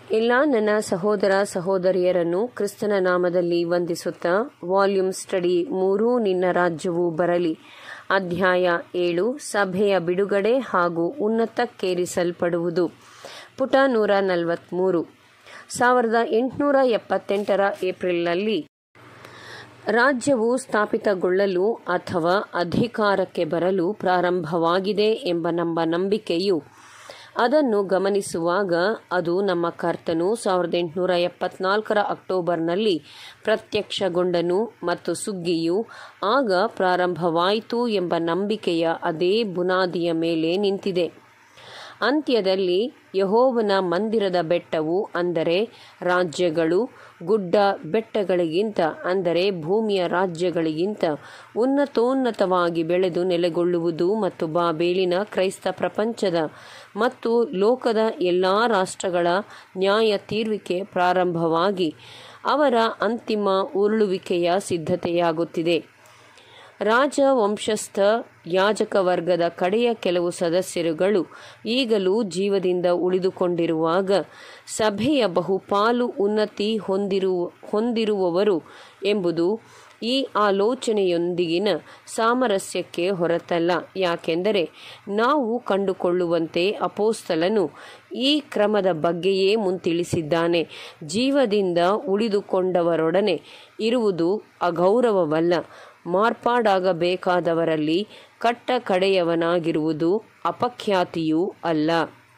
ಎಲ್ಲ ನನ್ನ ಸಹೋದರ ಸಹೋದರಿಯರನ್ನು ಕ್ರಿಸ್ತನ ನಾಮದಲ್ಲಿ ವಂದಿಸುತ್ತಾ ವಾಲ್ಯೂಮ್ ಸ್ಟಡಿ ಮೂರೂ ನಿನ್ನ ರಾಜ್ಯವು ಬರಲಿ ಅಧ್ಯಾಯ ಏಳು ಸಭೆಯ ಬಿಡುಗಡೆ ಹಾಗೂ ಉನ್ನತಕ್ಕೇರಿಸಲ್ಪಡುವುದು ಪುಟ ನೂರ ನಲವತ್ತ್ಮೂರು ಸಾವಿರದ ಎಂಟುನೂರ ಎಪ್ಪತ್ತೆಂಟರ ಏಪ್ರಿಲ್ನಲ್ಲಿ ರಾಜ್ಯವು ಸ್ಥಾಪಿತಗೊಳ್ಳಲು ಅಥವಾ ಅಧಿಕಾರಕ್ಕೆ ಬರಲು ಪ್ರಾರಂಭವಾಗಿದೆ ಎಂಬ ನಮ್ಮ ನಂಬಿಕೆಯು ಅದನ್ನು ಗಮನಿಸುವಾಗ ಅದು ನಮ್ಮ ಕರ್ತನು ಸಾವಿರದ ಎಂಟುನೂರ ಎಪ್ಪತ್ನಾಲ್ಕರ ಅಕ್ಟೋಬರ್ನಲ್ಲಿ ಪ್ರತ್ಯಕ್ಷಗೊಂಡನು ಮತ್ತು ಸುಗ್ಗಿಯು ಆಗ ಪ್ರಾರಂಭವಾಯಿತು ಎಂಬ ನಂಬಿಕೆಯ ಅದೇ ಬುನಾದಿಯ ಮೇಲೆ ನಿಂತಿದೆ ಅಂತ್ಯದಲ್ಲಿ ಯಹೋವನ ಮಂದಿರದ ಬೆಟ್ಟವು ಅಂದರೆ ರಾಜ್ಯಗಳು ಗುಡ್ಡ ಬೆಟ್ಟಗಳಿಗಿಂತ ಅಂದರೆ ಭೂಮಿಯ ರಾಜ್ಯಗಳಿಗಿಂತ ಉನ್ನತೋನ್ನತವಾಗಿ ಬೆಳೆದು ನೆಲೆಗೊಳ್ಳುವುದು ಮತ್ತು ಬಾಬೇಲಿನ ಕ್ರೈಸ್ತ ಪ್ರಪಂಚದ ಮತ್ತು ಲೋಕದ ಎಲ್ಲ ರಾಷ್ಟ್ರಗಳ ನ್ಯಾಯ ತೀರ್ವಿಕೆ ಪ್ರಾರಂಭವಾಗಿ ಅವರ ಅಂತಿಮ ಉರುಳುವಿಕೆಯ ಸಿದ್ಧತೆಯಾಗುತ್ತಿದೆ ರಾಜವಂಶಸ್ಥ ಯಾಜಕ ವರ್ಗದ ಕಡೆಯ ಕೆಲವು ಸದಸ್ಯರುಗಳು ಈಗಲೂ ಜೀವದಿಂದ ಉಳಿದುಕೊಂಡಿರುವಾಗ ಸಭೆಯ ಬಹುಪಾಲು ಉನ್ನತಿ ಹೊಂದಿರು ಹೊಂದಿರುವವರು ಎಂಬುದು ಈ ಆಲೋಚನೆಯೊಂದಿಗಿನ ಸಾಮರಸ್ಯಕ್ಕೆ ಹೊರತಲ್ಲ ಯಾಕೆಂದರೆ ನಾವು ಕಂಡುಕೊಳ್ಳುವಂತೆ ಅಪೋಸ್ತಲನು ಈ ಕ್ರಮದ ಬಗ್ಗೆಯೇ ಮುಂತಿಳಿಸಿದ್ದಾನೆ ಜೀವದಿಂದ ಉಳಿದುಕೊಂಡವರೊಡನೆ ಇರುವುದು ಅಗೌರವವಲ್ಲ ಮಾರ್ಪಾಡಾಗಬೇಕಾದವರಲ್ಲಿ ಕಟ್ಟ ಕಡೆಯವನಾಗಿರುವುದು ಅಪಖ್ಯಾತಿಯೂ ಅಲ್ಲ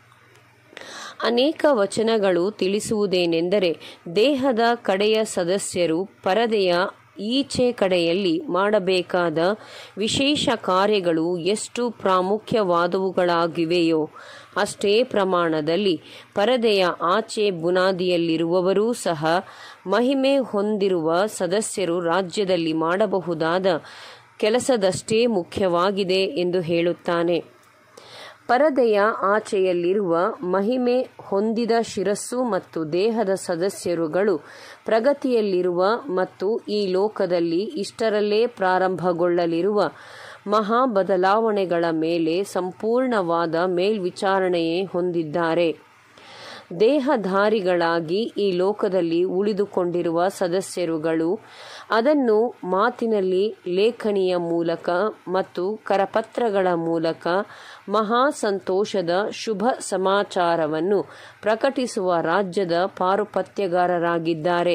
ಅನೇಕ ವಚನಗಳು ತಿಳಿಸುವುದೇನೆಂದರೆ ದೇಹದ ಕಡೆಯ ಸದಸ್ಯರು ಪರದೆಯ ಈಚೆ ಕಡೆಯಲ್ಲಿ ಮಾಡಬೇಕಾದ ವಿಶೇಷ ಕಾರ್ಯಗಳು ಎಷ್ಟು ಪ್ರಾಮುಖ್ಯವಾದವುಗಳಾಗಿವೆಯೋ ಅಷ್ಟೇ ಪ್ರಮಾಣದಲ್ಲಿ ಪರದೆಯ ಆಚೆ ಬುನಾದಿಯಲ್ಲಿರುವವರೂ ಸಹ ಮಹಿಮೆ ಹೊಂದಿರುವ ಸದಸ್ಯರು ರಾಜ್ಯದಲ್ಲಿ ಮಾಡಬಹುದಾದ ಕೆಲಸದಷ್ಟೇ ಮುಖ್ಯವಾಗಿದೆ ಎಂದು ಹೇಳುತ್ತಾನೆ ಪರದೆಯ ಆಚೆಯಲ್ಲಿರುವ ಮಹಿಮೆ ಹೊಂದಿದ ಶಿರಸ್ಸು ಮತ್ತು ದೇಹದ ಸದಸ್ಯರುಗಳು ಪ್ರಗತಿಯಲ್ಲಿರುವ ಮತ್ತು ಈ ಲೋಕದಲ್ಲಿ ಇಷ್ಟರಲ್ಲೇ ಪ್ರಾರಂಭಗೊಳ್ಳಲಿರುವ ಮಹಾ ಬದಲಾವಣೆಗಳ ಮೇಲೆ ಸಂಪೂರ್ಣವಾದ ಮೇಲ್ವಿಚಾರಣೆಯೇ ಹೊಂದಿದ್ದಾರೆ ದೇಹಧಾರಿಗಳಾಗಿ ಈ ಲೋಕದಲ್ಲಿ ಉಳಿದುಕೊಂಡಿರುವ ಸದಸ್ಯರುಗಳು ಅದನ್ನು ಮಾತಿನಲ್ಲಿ ಲೇಖನಿಯ ಮೂಲಕ ಮತ್ತು ಕರಪತ್ರಗಳ ಮೂಲಕ ಮಹಾ ಸಂತೋಷದ ಶುಭ ಸಮಾಚಾರವನ್ನು ಪ್ರಕಟಿಸುವ ರಾಜ್ಯದ ಪಾರುಪತ್ಯಗಾರರಾಗಿದ್ದಾರೆ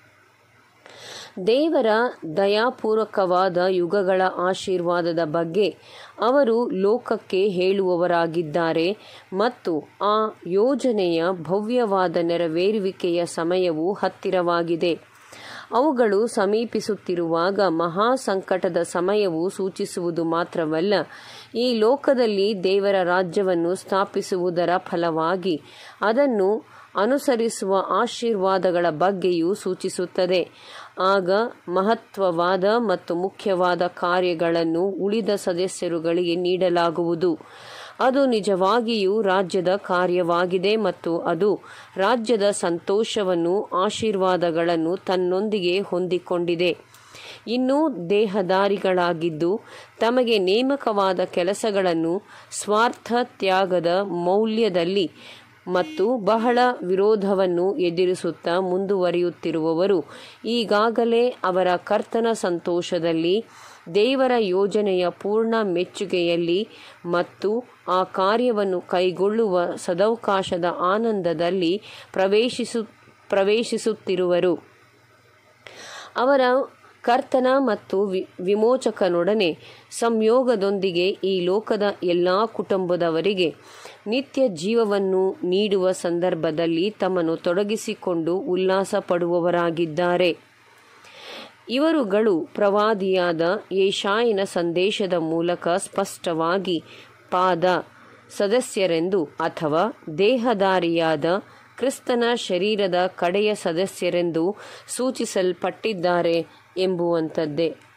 ದೇವರ ದಯಾಪೂರ್ವಕವಾದ ಯುಗಗಳ ಆಶೀರ್ವಾದದ ಬಗ್ಗೆ ಅವರು ಲೋಕಕ್ಕೆ ಹೇಳುವವರಾಗಿದ್ದಾರೆ ಮತ್ತು ಆ ಯೋಜನೆಯ ಭವ್ಯವಾದ ನೆರವೇರುವಿಕೆಯ ಸಮಯವು ಹತ್ತಿರವಾಗಿದೆ ಅವುಗಳು ಸಮೀಪಿಸುತ್ತಿರುವಾಗ ಮಹಾ ಸಂಕಟದ ಸಮಯವು ಸೂಚಿಸುವುದು ಮಾತ್ರವಲ್ಲ ಈ ಲೋಕದಲ್ಲಿ ದೇವರ ರಾಜ್ಯವನ್ನು ಸ್ಥಾಪಿಸುವುದರ ಫಲವಾಗಿ ಅದನ್ನು ಅನುಸರಿಸುವ ಆಶೀರ್ವಾದಗಳ ಬಗ್ಗೆಯೂ ಸೂಚಿಸುತ್ತದೆ ಆಗ ಮಹತ್ವವಾದ ಮತ್ತು ಮುಖ್ಯವಾದ ಕಾರ್ಯಗಳನ್ನು ಉಳಿದ ಸದಸ್ಯರುಗಳಿಗೆ ನೀಡಲಾಗುವುದು ಅದು ನಿಜವಾಗಿಯೂ ರಾಜ್ಯದ ಕಾರ್ಯವಾಗಿದೆ ಮತ್ತು ಅದು ರಾಜ್ಯದ ಸಂತೋಷವನ್ನು ಆಶೀರ್ವಾದಗಳನ್ನು ತನ್ನೊಂದಿಗೆ ಹೊಂದಿಕೊಂಡಿದೆ ಇನ್ನೂ ದೇಹದಾರಿಗಳಾಗಿದ್ದು ತಮಗೆ ನೇಮಕವಾದ ಕೆಲಸಗಳನ್ನು ಸ್ವಾರ್ಥ ತ್ಯಾಗದ ಮೌಲ್ಯದಲ್ಲಿ ಮತ್ತು ಬಹಳ ವಿರೋಧವನ್ನು ಎದುರಿಸುತ್ತಾ ಮುಂದುವರಿಯುತ್ತಿರುವವರು ಈಗಾಗಲೇ ಅವರ ಕರ್ತನ ಸಂತೋಷದಲ್ಲಿ ದೇವರ ಯೋಜನೆಯ ಪೂರ್ಣ ಮೆಚ್ಚುಗೆಯಲ್ಲಿ ಮತ್ತು ಆ ಕಾರ್ಯವನ್ನು ಕೈಗೊಳ್ಳುವ ಸದವಕಾಶದ ಆನಂದದಲ್ಲಿ ಪ್ರವೇಶಿಸು ಪ್ರವೇಶಿಸುತ್ತಿರುವರು ಅವರ ಕರ್ತನ ಮತ್ತು ವಿಮೋಚಕನೊಡನೆ ಸಂಯೋಗದೊಂದಿಗೆ ಈ ಲೋಕದ ಎಲ್ಲ ಕುಟುಂಬದವರಿಗೆ ನಿತ್ಯ ಜೀವವನ್ನು ನೀಡುವ ಸಂದರ್ಭದಲ್ಲಿ ತಮ್ಮನ್ನು ತೊಡಗಿಸಿಕೊಂಡು ಉಲ್ಲಾಸ ಪಡುವವರಾಗಿದ್ದಾರೆ ಇವರುಗಳು ಪ್ರವಾದಿಯಾದ ಯೇಷಾಯನ ಸಂದೇಶದ ಮೂಲಕ ಸ್ಪಷ್ಟವಾಗಿ ಪಾದ ಸದಸ್ಯರೆಂದು ಅಥವಾ ದೇಹದಾರಿಯಾದ ಕ್ರಿಸ್ತನ ಶರೀರದ ಕಡೆಯ ಸದಸ್ಯರೆಂದು ಸೂಚಿಸಲ್ಪಟ್ಟಿದ್ದಾರೆ ಎಂಬುವಂಥದ್ದೇ